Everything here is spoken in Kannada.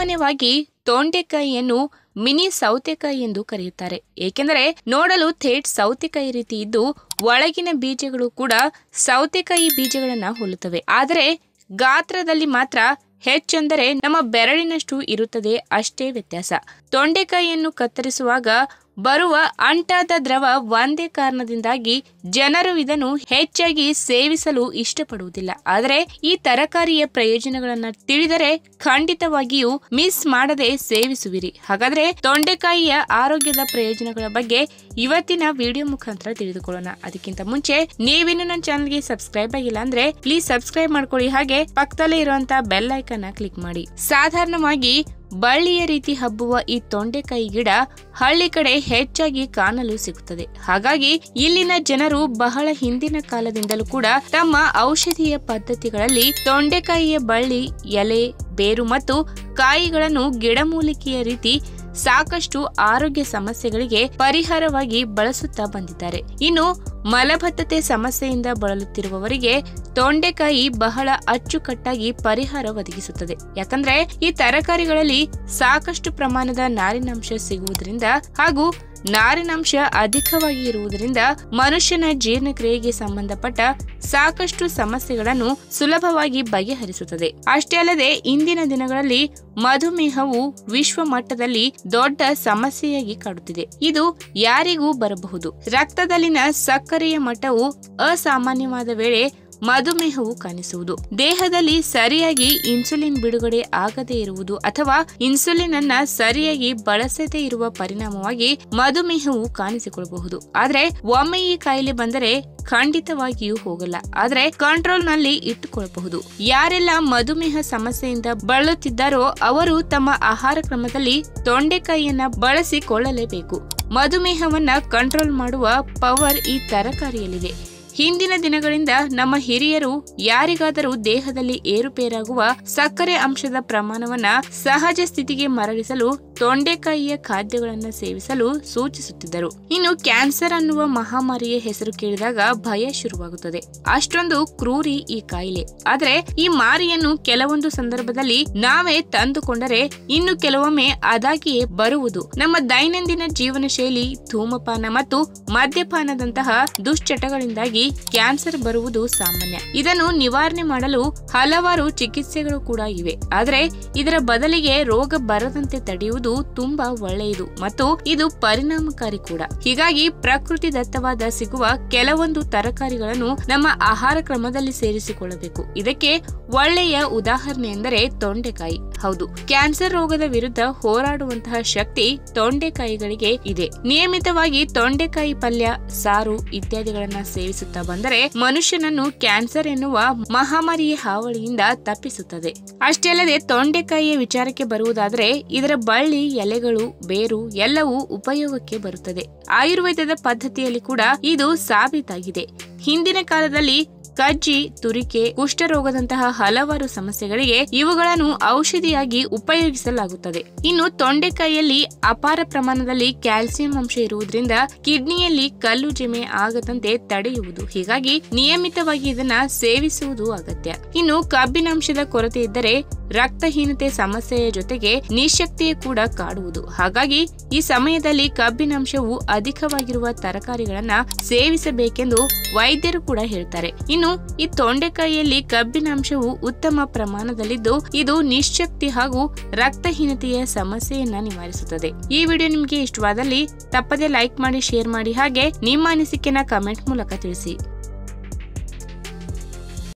ಸಾಮಾನ್ಯವಾಗಿ ತೊಂಡೆಕಾಯಿಯನ್ನು ಮಿನಿ ಸೌತೆಕಾಯಿ ಎಂದು ಕರೆಯುತ್ತಾರೆ ಏಕೆಂದರೆ ನೋಡಲು ಥೇಟ್ ಸೌತೆಕಾಯಿ ರೀತಿ ಇದ್ದು ಒಳಗಿನ ಬೀಜಗಳು ಕೂಡ ಸೌತೆಕಾಯಿ ಬೀಜಗಳನ್ನ ಹೋಲುತ್ತವೆ ಆದರೆ ಗಾತ್ರದಲ್ಲಿ ಮಾತ್ರ ಹೆಚ್ಚೆಂದರೆ ನಮ್ಮ ಬೆರಳಿನಷ್ಟು ಇರುತ್ತದೆ ಅಷ್ಟೇ ವ್ಯತ್ಯಾಸ ತೊಂಡೆಕಾಯಿಯನ್ನು ಕತ್ತರಿಸುವಾಗ ಬರುವ ಅಂಟಾದ ದ್ರವ ಒಂದೇ ಕಾರಣದಿಂದಾಗಿ ಜನರು ಇದನ್ನು ಹೆಚ್ಚಾಗಿ ಸೇವಿಸಲು ಇಷ್ಟಪಡುವುದಿಲ್ಲ ಆದರೆ ಈ ತರಕಾರಿಯ ಪ್ರಯೋಜನಗಳನ್ನ ತಿಳಿದರೆ ಖಂಡಿತವಾಗಿಯೂ ಮಿಸ್ ಮಾಡದೆ ಸೇವಿಸುವಿರಿ ಹಾಗಾದ್ರೆ ತೊಂಡೆಕಾಯಿಯ ಆರೋಗ್ಯದ ಪ್ರಯೋಜನಗಳ ಬಗ್ಗೆ ಇವತ್ತಿನ ವಿಡಿಯೋ ಮುಖಾಂತರ ತಿಳಿದುಕೊಳ್ಳೋಣ ಅದಕ್ಕಿಂತ ಮುಂಚೆ ನೀವಿನ್ನು ನನ್ನ ಚಾನಲ್ಗೆ ಸಬ್ಸ್ಕ್ರೈಬ್ ಆಗಿಲ್ಲ ಅಂದ್ರೆ ಪ್ಲೀಸ್ ಸಬ್ಸ್ಕ್ರೈಬ್ ಮಾಡ್ಕೊಳ್ಳಿ ಹಾಗೆ ಪಕ್ಕದಲ್ಲೇ ಇರುವಂತ ಬೆಲ್ ಐಕನ್ ಕ್ಲಿಕ್ ಮಾಡಿ ಸಾಧಾರಣವಾಗಿ ಬಳ್ಳಿಯ ರೀತಿ ಹಬ್ಬುವ ಈ ತೊಂಡೆಕಾಯಿ ಗಿಡ ಹಳ್ಳಿ ಕಡೆ ಹೆಚ್ಚಾಗಿ ಕಾಣಲು ಸಿಗುತ್ತದೆ ಹಾಗಾಗಿ ಇಲ್ಲಿನ ಜನರು ಬಹಳ ಹಿಂದಿನ ಕಾಲದಿಂದಲೂ ಕೂಡ ತಮ್ಮ ಔಷಧೀಯ ಪದ್ಧತಿಗಳಲ್ಲಿ ತೊಂಡೆಕಾಯಿಯ ಬಳ್ಳಿ ಎಲೆ ಬೇರು ಮತ್ತು ಕಾಯಿಗಳನ್ನು ಗಿಡಮೂಲಿಕೆಯ ರೀತಿ ಸಾಕಷ್ಟು ಆರೋಗ್ಯ ಸಮಸ್ಯೆಗಳಿಗೆ ಪರಿಹಾರವಾಗಿ ಬಳಸುತ್ತಾ ಬಂದಿದ್ದಾರೆ ಇನ್ನು ಮಲಬದ್ಧತೆ ಸಮಸ್ಯೆಯಿಂದ ಬಳಲುತ್ತಿರುವವರಿಗೆ ತೊಂಡೆಕಾಯಿ ಬಹಳ ಅಚ್ಚುಕಟ್ಟಾಗಿ ಪರಿಹಾರ ಒದಗಿಸುತ್ತದೆ ಯಾಕಂದ್ರೆ ಈ ತರಕಾರಿಗಳಲ್ಲಿ ಸಾಕಷ್ಟು ಪ್ರಮಾಣದ ನಾರಿನಾಂಶ ಸಿಗುವುದರಿಂದ ಹಾಗೂ ನಾರಿನಾಂಶ ಅಧಿಕವಾಗಿ ಇರುವುದರಿಂದ ಮನುಷ್ಯನ ಜೀರ್ಣಕ್ರಿಯೆಗೆ ಸಂಬಂಧಪಟ್ಟ ಸಾಕಷ್ಟು ಸಮಸ್ಯೆಗಳನ್ನು ಸುಲಭವಾಗಿ ಬಗೆಹರಿಸುತ್ತದೆ ಅಷ್ಟೇ ಅಲ್ಲದೆ ಇಂದಿನ ದಿನಗಳಲ್ಲಿ ಮಧುಮೇಹವು ವಿಶ್ವ ಮಟ್ಟದಲ್ಲಿ ದೊಡ್ಡ ಸಮಸ್ಯೆಯಾಗಿ ಕಾಡುತ್ತಿದೆ ಇದು ಯಾರಿಗೂ ಬರಬಹುದು ರಕ್ತದಲ್ಲಿನ ಸಕ್ಕರೆಯ ಮಟ್ಟವು ಅಸಾಮಾನ್ಯವಾದ ವೇಳೆ ಮಧುಮೇಹವು ಕಾಣಿಸುವುದು ದೇಹದಲ್ಲಿ ಸರಿಯಾಗಿ ಇನ್ಸುಲಿನ್ ಬಿಡುಗಡೆ ಆಗದೇ ಇರುವುದು ಅಥವಾ ಇನ್ಸುಲಿನ್ ಅನ್ನ ಸರಿಯಾಗಿ ಬಳಸದೇ ಇರುವ ಪರಿಣಾಮವಾಗಿ ಮಧುಮೇಹವು ಕಾಣಿಸಿಕೊಳ್ಳಬಹುದು ಆದ್ರೆ ಒಮ್ಮೆ ಈ ಕಾಯಿಲೆ ಬಂದರೆ ಖಂಡಿತವಾಗಿಯೂ ಹೋಗಲ್ಲ ಆದ್ರೆ ಕಂಟ್ರೋಲ್ ನಲ್ಲಿ ಇಟ್ಟುಕೊಳ್ಳಬಹುದು ಯಾರೆಲ್ಲ ಮಧುಮೇಹ ಸಮಸ್ಯೆಯಿಂದ ಬಳಲುತ್ತಿದ್ದಾರೋ ಅವರು ತಮ್ಮ ಆಹಾರ ಕ್ರಮದಲ್ಲಿ ತೊಂಡೆಕಾಯಿಯನ್ನ ಬಳಸಿಕೊಳ್ಳಲೇಬೇಕು ಮಧುಮೇಹವನ್ನ ಕಂಟ್ರೋಲ್ ಮಾಡುವ ಪವರ್ ಈ ತರಕಾರಿಯಲ್ಲಿದೆ ಹಿಂದಿನ ದಿನಗಳಿಂದ ನಮ್ಮ ಹಿರಿಯರು ಯಾರಿಗಾದರೂ ದೇಹದಲ್ಲಿ ಏರುಪೇರಾಗುವ ಸಕ್ಕರೆ ಅಂಶದ ಪ್ರಮಾಣವನ್ನ ಸಹಜ ಸ್ಥಿತಿಗೆ ಮರಳಿಸಲು ತೊಂಡೆಕಾಯಿಯ ಖಾದ್ಯಗಳನ್ನ ಸೇವಿಸಲು ಸೂಚಿಸುತ್ತಿದ್ದರು ಇನ್ನು ಕ್ಯಾನ್ಸರ್ ಅನ್ನುವ ಮಹಾಮಾರಿಯ ಹೆಸರು ಕೇಳಿದಾಗ ಭಯ ಶುರುವಾಗುತ್ತದೆ ಅಷ್ಟೊಂದು ಕ್ರೂರಿ ಈ ಕಾಯಿಲೆ ಆದ್ರೆ ಈ ಮಾರಿಯನ್ನು ಕೆಲವೊಂದು ಸಂದರ್ಭದಲ್ಲಿ ನಾವೇ ತಂದುಕೊಂಡರೆ ಇನ್ನು ಕೆಲವೊಮ್ಮೆ ಅದಾಗಿಯೇ ಬರುವುದು ನಮ್ಮ ದೈನಂದಿನ ಜೀವನ ಶೈಲಿ ಧೂಮಪಾನ ಮತ್ತು ಮದ್ಯಪಾನದಂತಹ ದುಶ್ಚಟಗಳಿಂದಾಗಿ ಕ್ಯಾನ್ಸರ್ ಬರುವುದು ಸಾಮಾನ್ಯ ಇದನ್ನು ನಿವಾರಣೆ ಮಾಡಲು ಹಲವಾರು ಚಿಕಿತ್ಸೆಗಳು ಕೂಡ ಇವೆ ಆದರೆ ಇದರ ಬದಲಿಗೆ ರೋಗ ಬರದಂತೆ ತಡೆಯುವುದು ತುಂಬಾ ಒಳ್ಳೆಯದು ಮತ್ತು ಇದು ಪರಿಣಾಮಕಾರಿ ಕೂಡ ಹೀಗಾಗಿ ಪ್ರಕೃತಿ ದತ್ತವಾದ ಸಿಗುವ ಕೆಲವೊಂದು ತರಕಾರಿಗಳನ್ನು ನಮ್ಮ ಆಹಾರ ಕ್ರಮದಲ್ಲಿ ಸೇರಿಸಿಕೊಳ್ಳಬೇಕು ಇದಕ್ಕೆ ಒಳ್ಳೆಯ ಉದಾಹರಣೆ ಎಂದರೆ ತೊಂಡೆಕಾಯಿ ಹೌದು ಕ್ಯಾನ್ಸರ್ ರೋಗದ ವಿರುದ್ಧ ಹೋರಾಡುವಂತಹ ಶಕ್ತಿ ತೊಂಡೆಕಾಯಿಗಳಿಗೆ ಇದೆ ನಿಯಮಿತವಾಗಿ ತೊಂಡೆಕಾಯಿ ಪಲ್ಯ ಸಾರು ಇತ್ಯಾದಿಗಳನ್ನ ಸೇವಿಸುತ್ತಾ ಬಂದರೆ ಮನುಷ್ಯನನ್ನು ಕ್ಯಾನ್ಸರ್ ಎನ್ನುವ ಮಹಾಮಾರಿಯ ಹಾವಳಿಯಿಂದ ತಪ್ಪಿಸುತ್ತದೆ ಅಷ್ಟೇ ಅಲ್ಲದೆ ತೊಂಡೆಕಾಯಿಯ ವಿಚಾರಕ್ಕೆ ಬರುವುದಾದರೆ ಇದರ ಬಳ್ಳಿ ಎಲೆಗಳು ಬೇರು ಎಲ್ಲವೂ ಉಪಯೋಗಕ್ಕೆ ಬರುತ್ತದೆ ಆಯುರ್ವೇದದ ಪದ್ಧತಿಯಲ್ಲಿ ಕೂಡ ಇದು ಸಾಬೀತಾಗಿದೆ ಹಿಂದಿನ ಕಾಲದಲ್ಲಿ ಕಜ್ಜಿ ತುರಿಕೆ ಕುಷ್ಠರೋಗದಂತಹ ಹಲವಾರು ಸಮಸ್ಯೆಗಳಿಗೆ ಇವುಗಳನ್ನು ಔಷಧಿಯಾಗಿ ಉಪಯೋಗಿಸಲಾಗುತ್ತದೆ ಇನ್ನು ತೊಂಡೆಕಾಯಿಯಲ್ಲಿ ಅಪಾರ ಪ್ರಮಾಣದಲ್ಲಿ ಕ್ಯಾಲ್ಸಿಯಂ ಅಂಶ ಇರುವುದರಿಂದ ಕಿಡ್ನಿಯಲ್ಲಿ ಕಲ್ಲು ಜಿಮೆ ಆಗದಂತೆ ತಡೆಯುವುದು ಹೀಗಾಗಿ ನಿಯಮಿತವಾಗಿ ಇದನ್ನ ಸೇವಿಸುವುದು ಅಗತ್ಯ ಇನ್ನು ಕಬ್ಬಿನಾಂಶದ ಕೊರತೆ ಇದ್ದರೆ ರಕ್ತಹೀನತೆ ಸಮಸ್ಯೆಯ ಜೊತೆಗೆ ನಿಶಕ್ತಿಯೇ ಕೂಡ ಕಾಡುವುದು ಹಾಗಾಗಿ ಈ ಸಮಯದಲ್ಲಿ ಕಬ್ಬಿನಾಂಶವು ಅಧಿಕವಾಗಿರುವ ತರಕಾರಿಗಳನ್ನ ಸೇವಿಸಬೇಕೆಂದು ವೈದ್ಯರು ಕೂಡ ಹೇಳ್ತಾರೆ ಇನ್ನು ಈ ತೊಂಡೆಕಾಯಿಯಲ್ಲಿ ಕಬ್ಬಿನಾಂಶವು ಉತ್ತಮ ಪ್ರಮಾಣದಲ್ಲಿದ್ದು ಇದು ನಿಶಕ್ತಿ ಹಾಗೂ ರಕ್ತಹೀನತೆಯ ಸಮಸ್ಯೆಯನ್ನ ನಿವಾರಿಸುತ್ತದೆ ಈ ವಿಡಿಯೋ ನಿಮಗೆ ಇಷ್ಟವಾದಲ್ಲಿ ತಪ್ಪದೆ ಲೈಕ್ ಮಾಡಿ ಶೇರ್ ಮಾಡಿ ಹಾಗೆ ನಿಮ್ಮ ಅನಿಸಿಕೆನ ಕಮೆಂಟ್ ಮೂಲಕ ತಿಳಿಸಿ